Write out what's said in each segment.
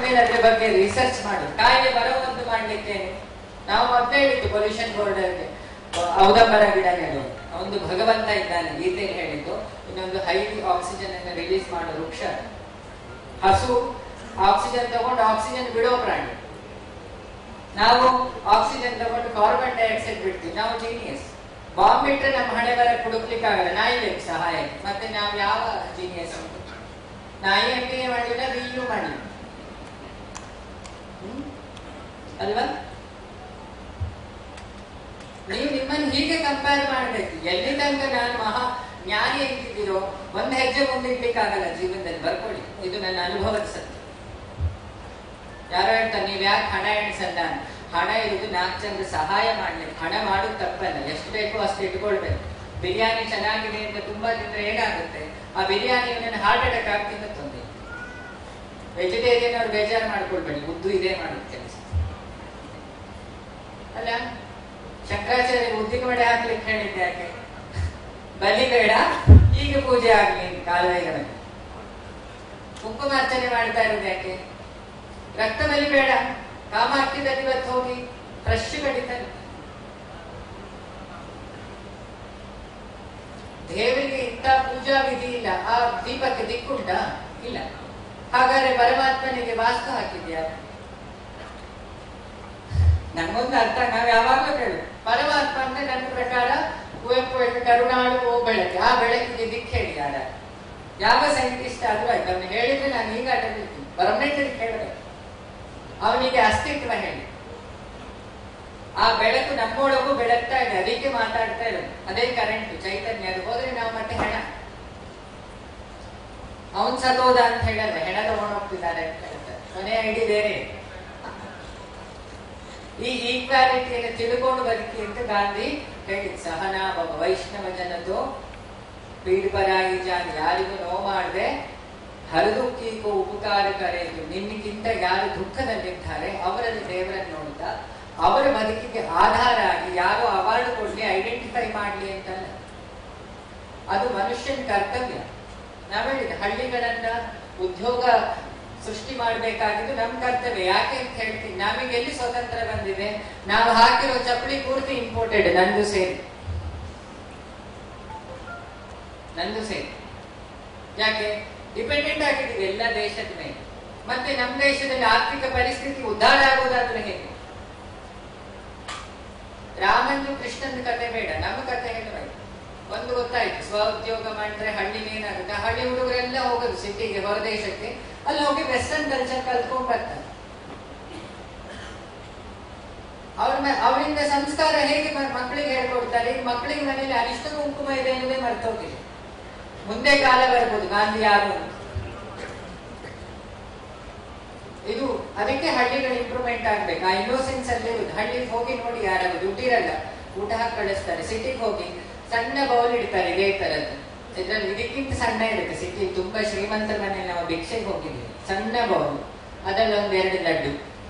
ಆದ್ಮೇಲೆ ಅದ್ರ ಬಗ್ಗೆ ರಿಸರ್ಚ್ ಮಾಡಿ ಕಾಯಿಲೆ ಬರೋವಂತು ಮಾಡ್ಲಿಕ್ಕೆ ನಾವು ಮೊದಲೇ ಹೇಳಿದ್ದು ಪೊಲ್ಯೂಷನ್ ಬೋರ್ಡರ್ಗೆ ಔದಂಬರ ಗಿಡ ನೆಡು ಒಂದು ಭಗವಂತ ಇದ್ದಾನೆ ಗೀತೆಯಲ್ಲಿ ಹೇಳಿದ್ದು ಇನ್ನೊಂದು ಹೈ ಆಕ್ಸಿಜನ್ ಅನ್ನು ರಿಲೀಸ್ ಮಾಡೋ ವೃಕ್ಷ ಹಸು ಆಕ್ಸಿಜನ್ ತಗೊಂಡು ಆಕ್ಸಿಜನ್ ಬಿಡೋ ಪ್ರಾಣಿ ನಾವು ಆಕ್ಸಿಜನ್ ತಗೊಂಡು ಕಾರ್ಬನ್ ಡೈಆಕ್ಸೈಡ್ ಬಿಡ್ತೀವಿ ನಾವು ಜೀನಿಯಸ್ ಬಾಂಬ್ ಬಿಟ್ರೆ ನಮ್ಮ ಹಣೆ ಬರ ಕುಡುಕ್ಲಿಕ್ಕೆ ಆಗಲ್ಲ ನಾಯಿ ಬೇಕು ಸಹಾಯಕ್ಕೆ ಮತ್ತೆ ನಾವು ಯಾವ ಜೀನಿಯಸ್ ನಾಯಿ ಅಂತೆಯೇ ಮಾಡಿಲ್ಲ ಬಿಯು ಮಾಡಿಲ್ಲ ಹ್ಮ್? ಅಲ್ವಾ ನೀವು ನಿಮ್ಮನ್ನು ಹೀಗೆ ಕಂಪೇರ್ ಮಾಡ್ಬೇಕು ಎಲ್ಲಿ ತನಕ ನಾನು ಮಹಾ ಜ್ಞಾನಿ ಅಂತಿದ್ದೀರೋ ಒಂದು ಹೆಜ್ಜೆ ಮುಂದಿಡ್ಲಿಕ್ಕಾಗಲ್ಲ ಜೀವನದಲ್ಲಿ ಬರ್ಕೊಳ್ಳಿ ಇದು ನನ್ನ ಅನುಭವದ ಸತ್ಯ ಯಾರೋ ಹೇಳ್ತಾರೆ ನೀವ್ ಯಾಕೆ ಹಣ ಎಣಿಸಲ್ಲ ಅಂತ. ಹಣ ಇರುವುದು ನಾಲ್ಕು ಜನರ ಸಹಾಯ ಮಾಡ್ಲಿಕ್ಕೆ ಹಣ ಮಾಡೋದು ತಪ್ಪಲ್ಲ ಎಷ್ಟು ಬೇಕೋ ಅಷ್ಟು ಇಟ್ಕೊಳ್ಬೇಕು ಬಿರಿಯಾನಿ ಚೆನ್ನಾಗಿದೆ ಅಂತ ತುಂಬಾ ತಿಂದ್ರೆ ಏನಾಗುತ್ತೆ ಆ ಬಿರಿಯಾನಿ ನನ್ನ ಹಾರ್ಟ್ ಅಟ್ಯಾಕ್ ಆಗ್ತಿದ್ದ ತೊಂದರೆ ವೆಜಿಟೇರಿಯನ್ ಅವ್ರು ಬೇಜಾರು ಮಾಡ್ಕೊಳ್ಬೇಡಿ ಉದ್ದು ಇದೇ ಮಾಡುದು ಕೆಲಸ ಅಲ್ಲ ಶಂಕರಾಚಾರ್ಯ ಉದ್ದಿನ ವಡೆ ಹಾಕ್ಲಿಕ್ಕೆ ಹೇಳಿದ್ದೆ ಯಾಕೆ ಬಲಿ ಬೇಡ ಈಗ ಪೂಜೆ ಆಗ್ಲಿ ಕಾಲುವೆಗಳಲ್ಲಿ ಕುಂಕುಮಾರ್ಚನೆ ಮಾಡ್ತಾ ಇರೋದು ಯಾಕೆ ರಕ್ತ ಬಲಿ ಬೇಡ ಕಾಮಾರ್ತಿದಲ್ಲಿ ಇವತ್ತು ಹೋಗಿ ಫ್ರೆಶ್ ಕಡಿತಾರೆ ದೇವರಿಗೆ ಇಂಥ ಪೂಜಾ ವಿಧಿ ಇಲ್ಲ ಆ ದೀಪಕ್ಕೆ ದಿಕ್ಕುಂಟ ಇಲ್ಲ ಹಾಗಾದ್ರೆ ಪರಮಾತ್ಮನಿಗೆ ವಾಸ್ತು ಹಾಕಿದ್ಯಾ ನಮಗೊಂದು ಅರ್ಥ ನಾವ್ ಯಾವಾಗ್ಲೂ ಕೇಳು ಪರಮಾತ್ಮ ಅಂದ್ರೆ ನನ್ನ ಪ್ರಕಾರ ಕುವೆಂಪು ಹೇಳಿದ ಕರುಣಾಳು ಓ ಬೆಳಕೆ ಆ ಬೆಳಕಿಗೆ ದಿಕ್ಕು ಹೇಳಿ ಯಾರ ಯಾವ ಸೈಂಟಿಸ್ಟ್ ಆದ್ರೂ ಆಯ್ತು ಅವ್ನು ಹೇಳಿದ್ರೆ ನಾನು ಈಗ ಅಡ್ಡಿರ್ತೀನಿ ಪರ್ಮನೆಂಟ್ ಕೇಳಬೇಕು ಅವನಿಗೆ ಅಸ್ತಿತ್ವ ಹೇಳಿ ಆ ಬೆಳಕು ನಮ್ಮೊಳಗೂ ಬೆಳಗ್ತಾ ಇದೆ ಅದಕ್ಕೆ ಮಾತಾಡ್ತಾ ಇರೋದು ಅದೇ ಕರೆಂಟ್ ಚೈತನ್ಯ ಅದು ಹೋದ್ರೆ ನಾವು ಮತ್ತೆ ಹೆಣ ಅವನ್ ಸದೋದ ಅಂತ ಹೇಳಲ್ಲ ಹೆಣ ತಗೊಂಡು ಹೋಗ್ತಿದ್ದಾರೆ ಅಂತ ಹೇಳ್ತಾರೆ ಮನೆ ಐಡಿ ಬೇರೆ ಈ ಈಕ್ವಾಲಿಟಿಯನ್ನು ತಿಳ್ಕೊಂಡು ಬದುಕಿ ಅಂತ ಗಾಂಧಿ ಹೇಳಿದ್ ಸಹನಾ ಭವ ವೈಷ್ಣವ ಜನದ್ದು ಪೀಡಿಪರಾಗಿ ಜಾನ್ ಯಾರಿಗೂ ನೋವು ಮಾಡದೆ ಹರದುಕ್ಕೀಗೂ ಉಪಕಾರ ಕರೆಯಲು ನಿನ್ನಿಗಿಂತ ಯಾರು ದುಃಖದಲ್ಲಿದ್ದಾರೆ ಅವರಲ್ಲಿ ದೇವರನ್ನು ನೋಡ್ತಾ ಅವರ ಬದುಕಿಗೆ ಆಧಾರ ಆಗಿ ಯಾರು ಅವಾರ್ಡ್ ಕೊಡ್ಲಿ ಐಡೆಂಟಿಫೈ ಮಾಡ್ಲಿ ಅಂತಲ್ಲ ಅದು ಮನುಷ್ಯನ ಕರ್ತವ್ಯ ನಾವ್ ಹೇಳಿದ ಹಳ್ಳಿಗಳನ್ನ ಉದ್ಯೋಗ ಸೃಷ್ಟಿ ಮಾಡ್ಬೇಕಾಗಿದ್ದು ನಮ್ ಕರ್ತವ್ಯ ಯಾಕೆ ಅಂತ ಹೇಳ್ತೀನಿ ನಮಗೆ ಎಲ್ಲಿ ಸ್ವತಂತ್ರ ಬಂದಿದೆ ನಾವು ಹಾಕಿರೋ ಚಪ್ಪಲಿ ಪೂರ್ತಿ ಇಂಪೋರ್ಟೆಡ್ ನಂದು ಸೇರಿ ನಂದು ಸೇರಿ ಯಾಕೆ ಡಿಪೆಂಡೆಂಟ್ ಆಗಿದ್ದೀವಿ ಎಲ್ಲ ದೇಶದ ಮೇಲೆ ಮತ್ತೆ ನಮ್ಮ ದೇಶದಲ್ಲಿ ಆರ್ಥಿಕ ಪರಿಸ್ಥಿತಿ ಉದ್ಧಾರ ಆಗೋದಾದ್ರೆ ಹೇಗೆ ರಾಮಂದು ಕೃಷ್ಣನ ಕತೆ ಬೇಡ ನಮ್ಮ ಕತೆ ಹೇಳಬೇಕು ಒಂದು ಗೊತ್ತಾಯ್ತು ಸ್ವ ಉದ್ಯೋಗ ಮಾಡಿದ್ರೆ ಹಳ್ಳಿ ಏನಾಗುತ್ತೆ ಹಳ್ಳಿ ಹುಡುಗರೆಲ್ಲ ಹೋಗೋದು ಸಿಟಿಗೆ ಹೊರದೇಶಕ್ಕೆ ಅಲ್ಲಿ ಹೋಗಿ ವೆಸ್ಟರ್ನ್ ಕಲ್ಚರ್ ಕಲ್ತ್ಕೊಂಡ್ ಬರ್ತಾರೆ ಅವ್ರ ಮ- ಅವರಿಂದ ಸಂಸ್ಕಾರ ಹೇಗೆ ಮ- ಮಕ್ಕಳಿಗೆ ಹೇಳ್ಕೊಡ್ತಾರೆ ಈಗ ಮಕ್ಕಳಿಗೆ ಮನೇಲಿ ಅರಿಷ್ಟ ಕುಂಕುಮ ಇದೆ ಅನ್ನೋದೇ ಮರ್ತೋಗಿದೆ ಮುಂದೆ ಕಾಲ ಬರ್ಬೋದು ಗಾಂಧಿ ಯಾರು ಅಂತ. ಇದು ಅದಕ್ಕೆ ಹಳ್ಳಿಗಳು ಇಂಪ್ರೂವ್ಮೆಂಟ್ ಆಗ್ಬೇಕು ಆ ಇನ್ನೋಸೆನ್ಸ್ ಅಲ್ಲಿ ಇರುದು ಹಳ್ಳಿಗೆ ಹೋಗಿ ನೋಡಿ ಯಾರಾದ್ರು ದುಡ್ಡಿರಲ್ಲ ಊಟ ಹಾಕಿ ಕಳಿಸ್ತಾರೆ ಸಿಟಿಗೆ ಹೋಗಿ ಸಣ್ಣ ಬೌಲ್ ಇಡ್ತಾರೆ ಇದೇ ತರದ್ದು ಇದ್ರಲ್ಲಿ ಇದಕ್ಕಿಂತ ಸಣ್ಣ ಇರುತ್ತೆ ಸಿಟಿ ತುಂಬಾ ಶ್ರೀಮಂತರ ಮನೇಲಿ ನಾವು ಭಿಕ್ಷೆಗೆ ಹೋಗಿದ್ವಿ ಸಣ್ಣ ಬೌಲ್ ಅದ್ರಲ್ಲಿ ಒಂದ್ ಎರಡು ಲಡ್ಡು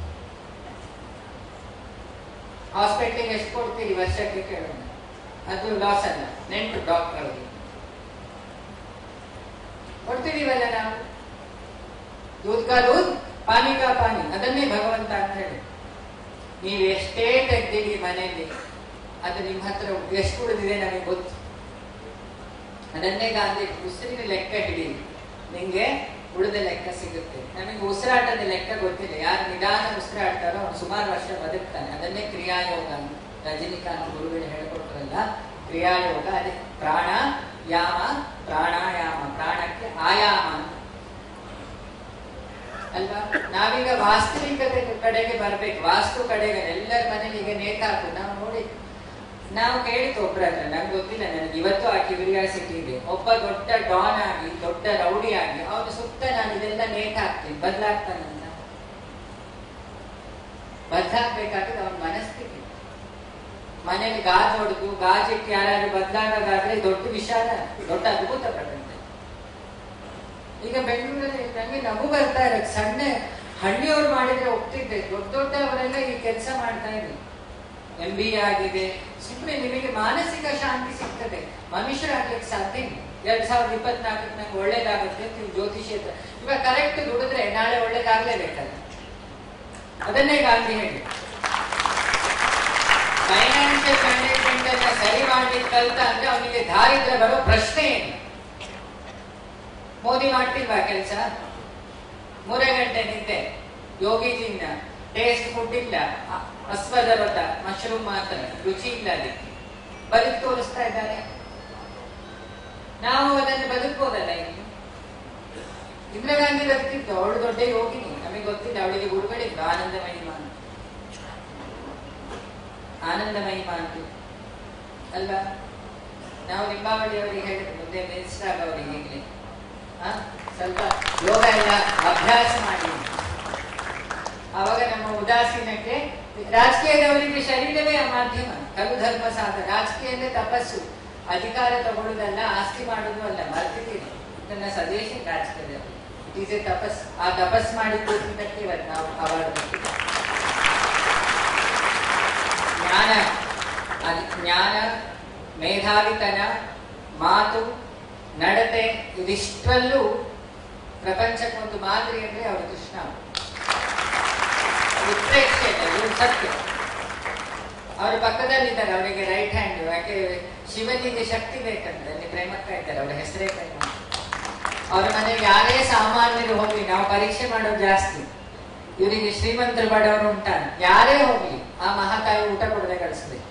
ಹಾಸ್ಪಿಟ್ಲಿಗೆ ಎಷ್ಟು ಕೊಡ್ತೀರಿ ವರ್ಷಕ್ಕೆ ಕೇಳೋಣ ಅದು ಲಾಸ್ ಅಲ್ಲ ನೆಂಟು ಡಾಕ್ಟರ್ ಅವರಿಗೆ ಕೊಡ್ತಿದೀವಲ್ಲ ನಾವು ದೂದ್ ಕಾ ದೂದ್ ಪಾನಿ ಕಾ ಪಾನಿ ಅದನ್ನೇ ಭಗವಂತ ಅಂತ ಹೇಳಿ ನೀವು ಎಷ್ಟೇ ತೆಗ್ದಿರಿ ಮನೆಯಲ್ಲಿ ಅದು ನಿಮ್ಮ ಹತ್ರ ಎಷ್ಟು ಉಳಿದಿದೆ ನನಗೆ ಗೊತ್ತು ಅದನ್ನೇ ಗಾಂಧಿ ಉಸಿರಿನ ಲೆಕ್ಕ ಹಿಡೀರಿ ನಿಂಗೆ ಉಳಿದ ಲೆಕ್ಕ ಸಿಗುತ್ತೆ ನಮಗೆ ಉಸಿರಾಟದ ಲೆಕ್ಕ ಗೊತ್ತಿಲ್ಲ ಯಾರು ನಿಧಾನ ಉಸಿರಾಡ್ತಾರೋ ಅವನು ಸುಮಾರು ವರ್ಷ ಬದುಕ್ತಾನೆ ಅದನ್ನೇ ಕ್ರಿಯಾಯೋಗ ಅಂತ ರಜನಿಕಾಂತ್ ಗುರುಗಳು ಹೇಳ್ಕೊಟ್ರಲ್ಲ ಕ್ರಿಯಾಯೋಗ ಅದೇ ಪ್ರಾಣ ಯಾಮ ಪ್ರಾಣಾಯಾಮ ಪ್ರಾಣಕ್ಕೆ ಆಯಾಮ ಅಂತ ಅಲ್ವಾ ನಾವೀಗ ವಾಸ್ತವಿಕತೆ ಕಡೆಗೆ ಬರ್ಬೇಕು ವಾಸ್ತು ಕಡೆಗೆ ಎಲ್ಲರ ಮನೇಲಿ ಈಗ ನೇತಾಕು ನಾವು ನೋಡಿ ನಾವು ಕೇಳಿದ್ದು ಒಬ್ರ ಹತ್ರ ನಂಗೆ ಗೊತ್ತಿಲ್ಲ ನನಗೆ ಇವತ್ತು ಆ ಕ್ಯೂರಿಯಾಸಿಟಿ ಇದೆ ಒಬ್ಬ ದೊಡ್ಡ ಡಾನ್ ಆಗಿ ದೊಡ್ಡ ರೌಡಿ ಆಗಿ ಅವನ ಸುತ್ತ ನಾನು ಇದೆಲ್ಲ ನೇಟ್ ಹಾಕ್ತೀನಿ ಬದಲಾಗ್ತಾನಂತ ಬದಲಾಗ್ಬೇಕಾದ್ರೆ ಅವನ ಮನಸ್ಥಿತಿ ಮನೇಲಿ ಗಾಜ್ ಹೊಡೆದು ಗಾಜಿಟ್ಟು ಯಾರಾದ್ರೂ ಬದಲಾಗೋದಾದ್ರೆ ದೊಡ್ಡ ವಿಷಾದ ದೊಡ್ಡ ಅದ್ಭುತ ಪ್ರಪಂಚ ಈಗ ಬೆಂಗಳೂರಲ್ಲಿ ನಂಗೆ ನಗು ಬರ್ತಾ ಇರೋದು ಸಣ್ಣ ಹಳ್ಳಿಯವ್ರು ಮಾಡಿದ್ರೆ ಒಪ್ತಿದ್ದೆ ದೊಡ್ಡ ದೊಡ್ಡವರೆಲ್ಲ ಈ ಕೆಲಸ ಮಾಡ್ತಾ ಇದ್ರು ಎಂ ಬಿ ಎ ಆಗಿದೆ ಸುಮ್ಮನೆ ನಿಮಗೆ ಮಾನಸಿಕ ಶಾಂತಿ ಸಿಗ್ತದೆ ಮನುಷ್ಯರಾಗ್ಲಿಕ್ಕೆ ಸಾಧ್ಯ ಇಲ್ಲ ಎರಡ್ ಸಾವಿರದ ಇಪ್ಪತ್ನಾಲ್ಕಕ್ಕೆ ನಂಗೆ ಒಳ್ಳೇದಾಗುತ್ತೆ ನೀವು ಜ್ಯೋತಿಷ್ಯ ಹತ್ರ ಇವಾಗ ಕರೆಕ್ಟ್ ದುಡಿದ್ರೆ ನಾಳೆ ಒಳ್ಳೇದಾಗ್ಲೇಬೇಕಲ್ಲ ಅದನ್ನೇ ಗಾಂಧಿ ಹೇಳಿ ಫೈನಾನ್ಷಿಯಲ್ ಮ್ಯಾನೇಜ್ಮೆಂಟ್ ಅನ್ನ ಸರಿ ಮಾಡ್ಲಿಕ್ಕೆ ಕಲ್ತ ಅಂದ್ರೆ ಅವನಿಗೆ ದಾರಿದ್ರ್ಯ ಬರೋ ಪ್ರಶ್ನೆ ಏನು ಮೋದಿ ಮಾಡ್ತಿಲ್ವಾ ಕೆಲಸ ಮೂರೇ ಗಂಟೆ ನಿದ್ದೆ ಯೋಗಿಜಿಂದ ಟೇಸ್ಟ್ ಫುಡ್ ಇಲ್ಲ ಅ- ಅಸ್ವದ ರಥ ಮಶ್ರೂಮ್ ಮಾತ್ರ ರುಚಿ ಇಲ್ಲ ಅದಕ್ಕೆ ಬದುಕು ತೋರಿಸ್ತಾ ಇದ್ದಾರೆ ನಾವು ಅದನ್ನು ಬದುಕ್ಬೋದಲ್ಲ ಇನ್ನು ಇಂದಿರಾ ಗಾಂಧಿ ಬದುಕಿತ್ತು ಅವಳು ದೊಡ್ಡ ಯೋಗಿನಿ ನಮಗೆ ಗೊತ್ತಿಲ್ಲ ಅವಳಿಗೆ ಗುರುಗಳಿದ್ದು ಆನಂದಮಯಿ ಮಾನ್ ಆನಂದಮಯಿ ಮಾಂತು ಅಲ್ವಾ ನಾವು ನಿಂಬಾವಳಿ ಅವರಿಗೆ ಹೇಳಿದ್ರು ಮುಂದೆ ಮಿನಿಸ್ಟರ್ ಆಗವರಿಗೆ ಈಗಲೇ ಆ, ಸ್ವಲ್ಪ ಯೋಗ ಎಲ್ಲ ಅಭ್ಯಾಸ ಮಾಡಿ ಆವಾಗ ನಮ್ಮ ಉದಾಸೀನಕ್ಕೆ ರಾಜಕೀಯದವರಿಗೆ ಶರೀರವೇ ಆ ಮಾಧ್ಯಮ ಕಲು ಧರ್ಮ ಸಾಧ ರಾಜಕೀಯ ಅಂದ್ರೆ ತಪಸ್ಸು ಅಧಿಕಾರ ತಗೊಳ್ಳೋದಲ್ಲ ಆಸ್ತಿ ಮಾಡೋದು ಅಲ್ಲ ಮರ್ತಿದ್ದೀನಿ ನನ್ನ ಸಜೆಷನ್ ರಾಜಕೀಯದವರು ಇಟ್ ಈಸ್ ಎ ತಪಸ್ ಆ ತಪಸ್ ಮಾಡಿದ್ದಕ್ಕೆ ಇವತ್ತು ನಾವು ಅವಾರ್ಡ್ ಜ್ಞಾನ ಅದ್- ಜ್ಞಾನ ಮೇಧಾವಿತನ ಮಾತು ನಡತೆ ಇದಿಷ್ಟರಲ್ಲೂ ಪ್ರಪಂಚಕ್ಕೊಂದು ಮಾದರಿ ಅಂದ್ರೆ ಅವರು ಕೃಷ್ಣ ಉತ್ಪ್ರೇಕ್ಷೆ ಇದೆ, ಇದು ಸತ್ಯ ಅವ್ರ ಪಕ್ಕದಲ್ಲಿದ್ದಾರೆ ಅವರಿಗೆ ರೈಟ್ ಹ್ಯಾಂಡ್ ಯಾಕೆ ಶಿವನಿಗೆ ಶಕ್ತಿ ಬೇಕಂತ ಅಲ್ಲಿ ಪ್ರೇಮಕ್ಕ ಇದ್ದಾರೆ ಅವರ ಹೆಸರೇ ಪ್ರೇಮ ಅವ್ರ ಮನೆಗೆ ಯಾರೇ ಸಾಮಾನ್ಯರು ಹೋಗ್ಲಿ ನಾವು ಪರೀಕ್ಷೆ ಮಾಡೋದು ಜಾಸ್ತಿ ಇವರಿಗೆ ಶ್ರೀಮಂತರು ಬಡವರು ಉಂಟ ಯಾರೇ ಹೋಗ್ಲಿ ಆ ಮಹಾತಾಯಿ ಊಟ ಕೊಡದೆ ಕಳಿಸ್ಬೇಕು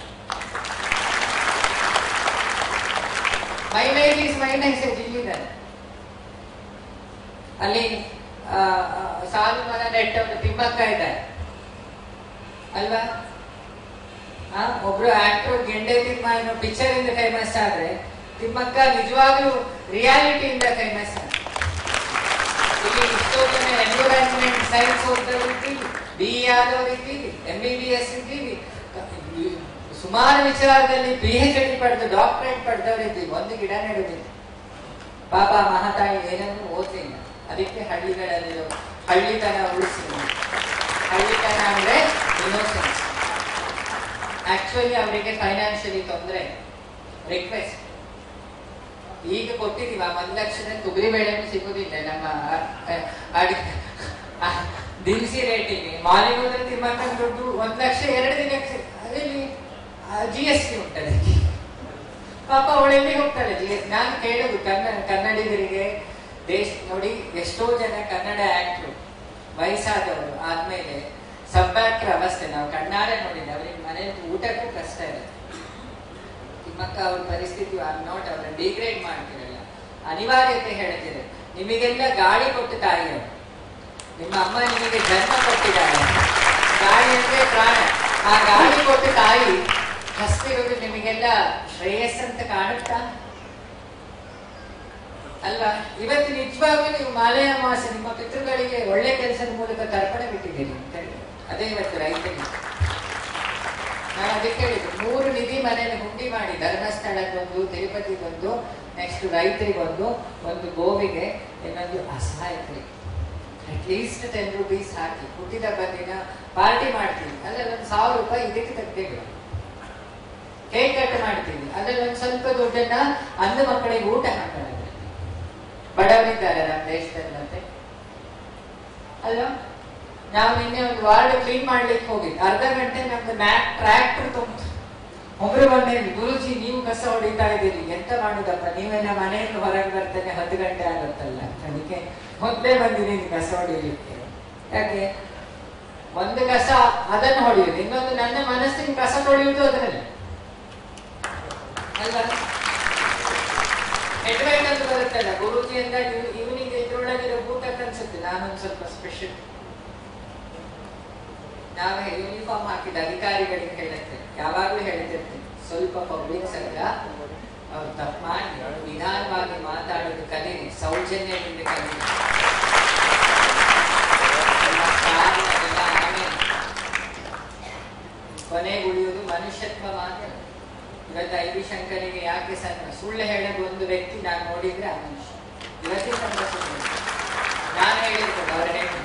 ಮೈ ಲೈಫ್ ಮೈ ಮೆಸೇಜ್ ಇಲ್ಲಿದ್ದಾರೆ ಅಲ್ಲಿ ಆ, ಆ, ಸಾಲು ಮರ ನೆಟ್ಟವರು ತಿಮ್ಮಕ್ಕ ಇದ್ದಾರೆ ಅಲ್ವಾ ಆ, ಒಬ್ರು ಆಕ್ಟರ್ ಗೆಂಡೆ ತಿಮ್ಮ ಏನೋ ಪಿಕ್ಚರ್ ಇಂದ ಫೇಮಸ್ ಆದ್ರೆ ತಿಮ್ಮಕ್ಕ ನಿಜವಾಗ್ಲೂ ರಿಯಾಲಿಟಿಯಿಂದ ಫೇಮಸ್ ಇಲ್ಲಿ ಎಷ್ಟೋ ಜನ ಎನ್ವಿರಾನ್ಮೆಂಟ್ ಸೈನ್ಸ್ ಓದಿದವರು ಇದ್ದೀವಿ ಬಿ ಎ ಆದವರು ಇದ್ದೀವಿ ಎಂ ಬಿ ಬಿ ಎಸ್ ಇದ್ದೀವಿ ಸುಮಾರು ವಿಚಾರದಲ್ಲಿ ಪಿ ಎಚ್ ಡಿ ಪಡೆದು ಡಾಕ್ಟರೇಟ್ ಪಡೆದವರು ಇದ್ದೀವಿ ಒಂದು ಗಿಡ ನೆಡುದಿಲ್ಲ ಪಾಪ ಮಹಾತಾಯಿ ಏನನ್ನು ಓದ್ಲಿಲ್ಲ ಅದಕ್ಕೆ ಹಳ್ಳಿಗಳಲ್ಲಿರೋ ಹಳ್ಳಿತನ ಉಳಿಸಿ ಹಳ್ಳಿತನ ಅಂದ್ರೆ ಇನ್ನೋಸೆನ್ಸ್ ಆಕ್ಚುಲಿ ಅವರಿಗೆ ಫೈನಾನ್ಷಿಯಲಿ ತೊಂದರೆ ರಿಕ್ವೆಸ್ಟ್ ಈಗ ಕೊಟ್ಟಿದೀವಿ ಆ ಒಂದ್ ಲಕ್ಷದ ತೊಗರಿ ಬೇಳೆನೂ ಸಿಗುದಿಲ್ಲ ನಮ್ಮ ಆ- ಆ- ಅಡಿ- ಆ ದಿನಸಿ ರೇಟಿಗೆ ಮಾಲಿಗೆ ಹೋದ್ರೆ ತಿಮ್ಮಕ್ಕನ ದುಡ್ಡು ಒಂದ್ ಲಕ್ಷ ಎರಡು ದಿನಕ್ಕೆ ಅದರಲ್ಲಿ ಜಿ ಎಸ್ ಟಿ ಉಂಟದೆ ಪಾಪ ಅವಳೆಲ್ಲಿ ಹೋಗ್ತಾಳೆ ಜಿ ಎಸ್ ನಾನು ಕೇಳುದು ಕನ್ನಡ ಕನ್ನಡಿಗರಿಗೆ ದೇಶ ನೋಡಿ ಎಷ್ಟೋ ಜನ ಕನ್ನಡ ಆಕ್ಟ್ರು ವಯಸ್ಸಾದವರು ಆದ್ಮೇಲೆ ಸಬ್ಬಾಕ್ರ ಅವಸ್ಥೆ ನಾವು ಕಣ್ಣಾರೆ ನೋಡಿದ್ದೆ ಅವ್ರಿಗೆ ಮನೆಯಲ್ಲಿ ಊಟಕ್ಕೂ ಕಷ್ಟ ಇದೆ ತಿಮ್ಮಕ್ಕ ಅವ್ರ ಪರಿಸ್ಥಿತಿ ಆರ್ ನಾಟ್ ಅವ್ರನ್ನ ಡಿಗ್ರೇಡ್ ಮಾಡ್ತಿರಲ್ಲ ಅನಿವಾರ್ಯತೆ ಹೇಳ್ತಿದೆ ನಿಮಗೆಲ್ಲ ಗಾಳಿ ಕೊಟ್ಟು ತಾಯಿಯವರು ನಿಮ್ಮ ಅಮ್ಮ ನಿಮಗೆ ಜನ್ಮ ಕೊಟ್ಟಿದ್ದಾರೆ ಗಾಳಿ ಅಂದ್ರೆ ಪ್ರಾಣ ಆ ಗಾಳಿ ಕೊಟ್ಟು ತಾಯಿ ಹಸ್ತಿರೋದು ನಿಮಗೆಲ್ಲ ಶ್ರೇಯಸ್ ಅಂತ ಕಾಣುತ್ತಾ ಅಲ್ವಾ ಇವತ್ತು ನಿಜವಾಗ್ಲೂ ನೀವು ಮಾಲಯ ಮಾಸ ನಿಮ್ಮ ಪಿತೃಗಳಿಗೆ ಒಳ್ಳೆ ಕೆಲಸದ ಮೂಲಕ ತರ್ಪಣೆ ಬಿಟ್ಟಿದ್ದೀರಿ ಅಂತ ಹೇಳಿ ಅದೇ ಇವತ್ತು ರೈತರಿಗೆ ನಾನು ಅದಕ್ಕೆ ಹೇಳಿದ್ದು ಮೂರು ನಿಧಿ ಮನೆಯಲ್ಲಿ ಹುಂಡಿ ಮಾಡಿ ಧರ್ಮಸ್ಥಳಕ್ಕೊಂದು ತಿರುಪತಿಗೊಂದು ನೆಕ್ಸ್ಟ್ ರೈತರಿಗೊಂದು ಒಂದು ಗೋವಿಗೆ ಇನ್ನೊಂದು ಅಸಹಾಯಕರಿಗೆ ಅಟ್ಲೀಸ್ಟ್ ಟೆನ್ ರುಪೀಸ್ ಹಾಕಿ ಹುಟ್ಟಿದ ದಿನ ಪಾರ್ಟಿ ಮಾಡ್ತೀವಿ ಅದ್ರಲ್ಲಿ ಒಂದು ಸಾವಿರ ರೂಪಾಯಿ ಇದಕ್ಕೆ ತೆಗ್ದೇವೆ ಕೇಕ್ ಕಟ್ ಮಾಡ್ತೀವಿ ಅದ್ರಲ್ಲಿ ಒಂದು ಸ್ವಲ್ಪ ದುಡ್ಡನ್ನ ಅಂದು ಮಕ್ಕಳಿಗೆ ಊಟ ಹಾಕೋಣ ಬಡವರಿದ್ದಾರೆ ನಮ್ಮ ದೇಶದಲ್ಲಿ ಮತ್ತೆ ಅಲ್ವಾ ನಾವು ನಿನ್ನೆ ಒಂದು ವಾರ್ಡ್ ಕ್ಲೀನ್ ಮಾಡ್ಲಿಕ್ಕೆ ಹೋಗಿದ್ವಿ ಅರ್ಧ ಗಂಟೆ ನಮ್ದು ಮ್ಯಾಕ್ ಟ್ರ್ಯಾಕ್ಟರ್ ತುಂಬ ಒಬ್ರು ಬಂದೆ ಗುರುಜಿ ನೀವು ಕಸ ಹೊಡಿತಾ ಇದ್ದೀರಿ ಎಂತ ಮಾಡುದಪ್ಪ ನೀವೆಲ್ಲ ಮನೆಯಿಂದ ಹೊರಗೆ ಬರ್ತೇನೆ ಹತ್ತು ಗಂಟೆ ಆಗುತ್ತಲ್ಲ ಅದಕ್ಕೆ ಮೊದಲೇ ಬಂದಿದ್ದೀನಿ ಕಸ ಹೊಡಿಲಿಕ್ಕೆ ಯಾಕೆ ಒಂದು ಕಸ ಅದನ್ನು ಹೊಡೆಯುದು ಇನ್ನೊಂದು ನನ್ನ ಮನಸ್ಸಿನ ಕಸ ತೊಳೆಯುವುದು ಅದರಲ್ಲಿ ಅಲ್ವಾ ಹೆಡ್ವೈಟ್ ಅಂತ ಬರುತ್ತಲ್ಲ ಗುರುಜಿ ಅಂದಾಗ ಇವ್- ಇವನಿಗೆ ಇದ್ರೊಳಗಿರೋ ಭೂತ ಅನ್ಸುತ್ತೆ ನಾನೊಂದು ಸ್ವಲ್ಪ ಸ್ಪೆಷಲ್ ನಾವೇ ಯೂನಿಫಾರ್ಮ್ ಹಾಕಿದ ಅಧಿಕಾರಿಗಳಿಗೆ ಹೇಳುತ್ತೆ ಯಾವಾಗ್ಲೂ ಹೇಳ್ತಿರ್ತೀನಿ ಸ್ವಲ್ಪ ಪಬ್ಲಿಕ್ಸ್ ಹತ್ರ ಅವ್ರು ತಪ್ಪು ಮಾಡಿ ನಿಧಾನವಾಗಿ ಮಾತಾಡೋದು ಕಲೀರಿ ಸೌಜನ್ಯದಿಂದ ಕಲೀರಿ ಎಲ್ಲ ಕಾರಣ ಎಲ್ಲ ಆಮೇಲೆ ಕೊನೆಗೆ ಉಳಿಯುವುದು ಮನುಷ್ಯತ್ವ ಮಾತ್ರ ಇವತ್ತು ಐ ವಿ ಶಂಕರಿಗೆ ಯಾಕೆ ಸಣ್ಣ ಸುಳ್ಳು ಹೇಳೋದು ಒಂದು ವ್ಯಕ್ತಿ ನಾನು ನೋಡಿದ್ರೆ ಆ ಮನುಷ್ಯ ಇವತ್ತೇ ಸಂದ ಸುಳ್ಳು ನಾನು ಹೇಳಿರ್ಬೋದು ಅವ್ರು ಹೇಳಿ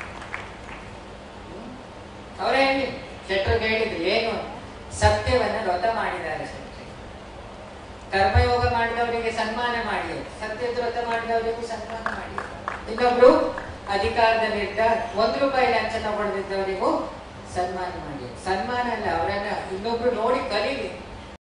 ಅವರೇ ಹೇಳಿ ಶೆಟ್ರಿಗೆ ಹೇಳಿದ್ರು ಏನು ಸತ್ಯವನ್ನ ವ್ರತ ಮಾಡಿದ್ದಾರೆ ಶೆಟ್ಟಿ ಕರ್ಮಯೋಗ ಮಾಡಿದವರಿಗೆ ಸನ್ಮಾನ ಮಾಡಿ ಸತ್ಯದ ವ್ರತ ಮಾಡಿದವರಿಗೂ ಸನ್ಮಾನ ಮಾಡಿ ಇನ್ನೊಬ್ರು ಅಧಿಕಾರದಲ್ಲಿರ್ತಾರೆ ಒಂದ್ ರೂಪಾಯಿ ಲಂಚ ತಗೊಳ್ದಿದ್ದವರಿಗೂ ಸನ್ಮಾನ ಮಾಡಿ ಸನ್ಮಾನ ಅಲ್ಲ ಅವರನ್ನ ಇನ್ನೊಬ್ರು ನೋಡಿ ಕಲೀಲಿ